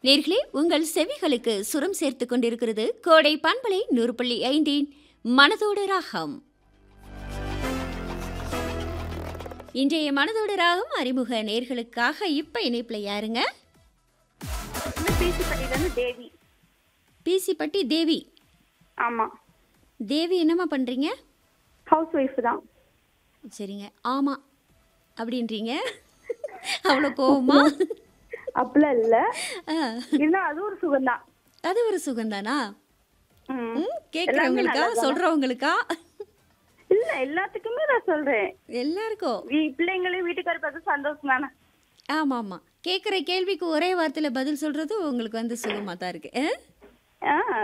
நேர்களே உங்கள் செவிகளுக்கு சுரம் சேர்த்துக் கொண்டிருக்கிறது கோடை பண்பலை நூறு புள்ளி ஐந்தின் மனதோடு ராகம் இன்றைய மனதோடு ராகம் அறிமுக நேர்களுக்காக இப்ப இணைப்புல யாருங்க பேசிப்பட்டியிலேருந்து தேவி பிசிப்பட்டி தேவி ஆமா தேவி என்னம்மா பண்றீங்க ஹவுஸ் ஒய்ஃப் தான் சரிங்க ஆமா அப்படின்றீங்க அவ்வளோ கோவமா அப்படிலாம் இல்ல ஆ, இருந்தா அது ஒரு சுகம் தான் அது ஒரு சுகம்தானா ம். ம், கேட்கறவங்களுக்கா சொல்றவங்களுக்கா இல்ல எல்லாத்துக்குமே நான் சொல்றேன் எல்லாருக்கும் வீ- பிள்ளைங்களையும் வீட்டுக்கார பார்த்து சந்தோஷம் தானே ஆமா ஆமா கேட்குற கேள்விக்கு ஒரே வார்த்தையில பதில் சொல்றது உங்களுக்கு வந்து சுகமா தான் இருக்கு ஆ? ஆ.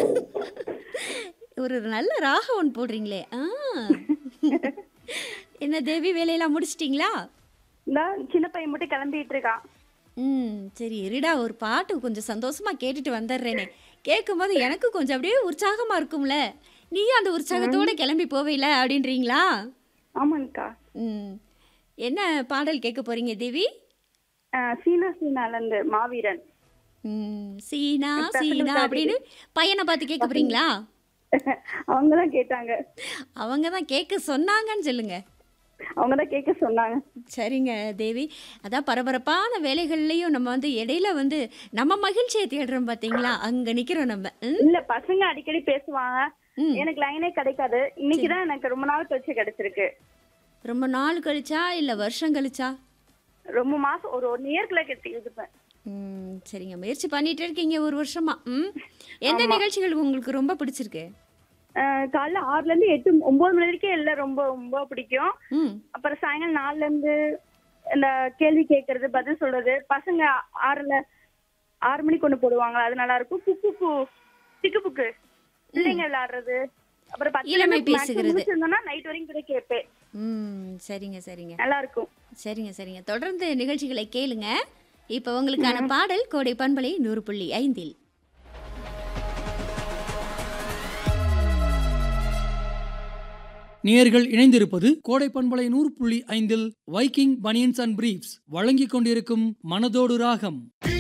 ஒரு நல்ல ராகம் ஒன்று போடுறீங்களே ஆ என்ன தேவி வேலையெல்லாம் முடிச்சிட்டிங்களா இந்தா சின்ன பையன் மட்டும் கிளம்பிட்டு இருக்கான் ம் சரி இருடா ஒரு பாட்டு கொஞ்சம் சந்தோஷமா கேட்டுட்டு வந்துடுறேனே கேட்கும்போது எனக்கு கொஞ்சம் அப்படியே உற்சாகமா இருக்கும்ல நீயும் அந்த உற்சாகத்தோட கிளம்பி போவையில அப்படின்றீங்களா ஆமாங்கக்கா ம் என்ன பாடல் கேட்க போறீங்க தேவி ஆ, சீனா சீனால இருந்து மாவீரன் ம் சீனா சீனா அப்படின்னு பையனை பார்த்து கேட்க போறீங்களா அவங்க தான் கேட்டாங்க அவங்க தான் கேட்க சொன்னாங்கன்னு சொல்லுங்க அவங்க தான் கேட்க சொன்னாங்க சரிங்க தேவி அதான் பரபரப்பான வேலைகள்லையும் நம்ம வந்து இடையில வந்து நம்ம மகிழ்ச்சியை தேடுறோம் பார்த்தீங்களா அங்கே நிற்கிறோம் நம்ம ம்? இல்ல பசங்க அடிக்கடி பேசுவாங்க ம். எனக்கு லைனே கிடைக்காது இன்னைக்கு தான் எனக்கு ரொம்ப நாள் கழிச்சு கிடைச்சிருக்கு ரொம்ப நாள் கழிச்சா இல்லை வருஷம் கழிச்சா ரொம்ப மாசம் ஒரு ஒன் இயர்க்குள்ள கட்டி இருப்பேன் ம் சரிங்க முயற்சி பண்ணிட்டு இருக்கீங்க ஒரு வருஷமா ம் எந்த நிகழ்ச்சிகள் உங்களுக்கு ரொம்ப பிடிச்சிருக்கு அஹ் காலைல ஆறுல இருந்து எட்டு ஒன்பது மணி வரைக்கும் எல்லாம் ரொம்ப ரொம்ப பிடிக்கும் ம் அப்புறம் சாயங்காலம் நாலுல இருந்து இந்த கேள்வி கேட்கறது பதில் சொல்றது பசங்க ஆறுல ஆறு மணிக்கு ஒண்ணு போடுவாங்க அது நல்லா இருக்கும் புக்கு பூ திக்கு புக்கு பிள்ளைங்க விளையாடுறது அப்புறம் பத்து இளமை மணிக்கு maximum பேசுகிறது. முடிச்சிருந்தோம்னா நைட் வரைக்கும் கூட கேட்பேன் ம் சரிங்க சரிங்க நல்லா இருக்கும் சரிங்க சரிங்க தொடர்ந்து நிகழ்ச்சிகளை கேளுங்க இப்போ உங்களுக்கான பாடல் கோடை பண்பலை நூறு புள்ளி ஐந்தில் நேயர்கள் இணைந்திருப்பது கோடை பண்பலை நூறு புள்ளி ஐந்தில் வைக்கிங் பனியன்ஸ் அண்ட் பிரீப்ஸ் வழங்கிக் கொண்டிருக்கும் மனதோடு ராகம்